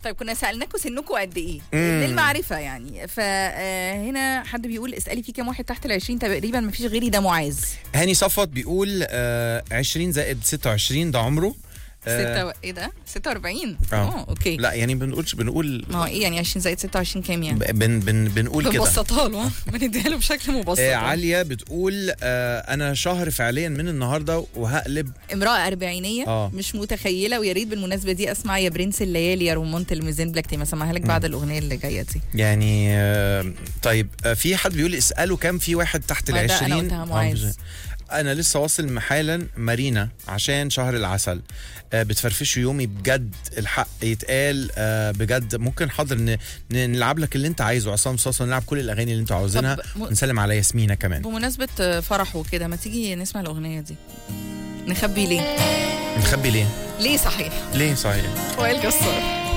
طيب كنا سالناكم سنكم قد ايه مم. للمعرفه يعني فهنا حد بيقول اسالي في كام واحد تحت ال 20 تقريبا ما فيش غيري ده معاذ هاني صفوت بيقول آه 20 زائد 26 ده عمره آه ستة و... ايه ده 46 آه. اه اوكي لا يعني بنقولش بنقول ما هو ايه يعني 20 زائد 26 كام يعني بن بن بنقول كده بنبسطها له بنديها له بشكل مبسط آه عالية بتقول آه أنا شهر فعليا من النهاردة وهقلب امرأة أربعينية آه. مش متخيلة ويا ريت بالمناسبة دي أسمع يا برنس الليالي يا رمانة الميزان بلاك تيم أسمعها لك بعد الأغنية اللي جاية دي يعني آه طيب آه في حد بيقول اسأله كام في واحد تحت ما ده أنا العشرين قلتها آه، معاذ. بز- أنا لسه واصل حالا مارينا عشان شهر العسل آه بتفرفشوا يومي بجد الحق يتقال آه بجد ممكن حاضر ن- ن- نلعب لك اللي انت عايزه عصام صاصا نلعب كل الاغاني اللي انتوا عاوزينها طب م- نسلم على ياسمينة كمان بمناسبة فرح وكده ما تيجي نسمع الأغنية دي نخبي ليه نخبي ليه ليه صحيح ليه صحيح وائل جسار